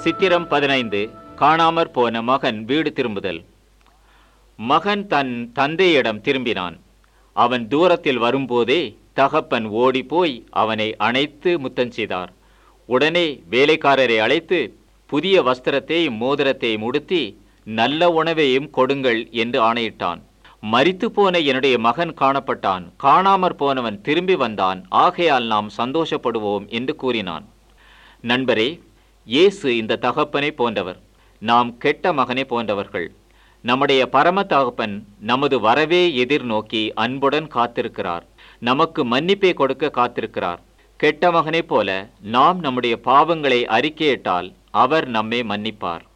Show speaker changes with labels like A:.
A: சித்திரம் பதினைந்து காணாமற் போன மகன் வீடு திரும்புதல் மகன் தன் தந்தையிடம் திரும்பினான் அவன் தூரத்தில் வரும்போதே தகப்பன் ஓடிப்போய் அவனை அணைத்து முத்தஞ்செய்தார் உடனே வேலைக்காரரை அழைத்து புதிய வஸ்திரத்தையும் மோதிரத்தையும் உடுத்தி நல்ல உணவையும் கொடுங்கள் என்று ஆணையிட்டான் மரித்து போன என்னுடைய மகன் காணப்பட்டான் காணாமற் போனவன் திரும்பி வந்தான் ஆகையால் நாம் சந்தோஷப்படுவோம் என்று கூறினான் நண்பரே இயேசு இந்த தகப்பனை போன்றவர் நாம் கெட்ட மகனை போன்றவர்கள் நம்முடைய பரம தகப்பன் நமது வரவே எதிர்நோக்கி அன்புடன் காத்திருக்கிறார் நமக்கு மன்னிப்பை கொடுக்க காத்திருக்கிறார் கெட்ட மகனைப் போல நாம் நம்முடைய பாவங்களை அறிக்கையிட்டால் அவர் நம்மை மன்னிப்பார்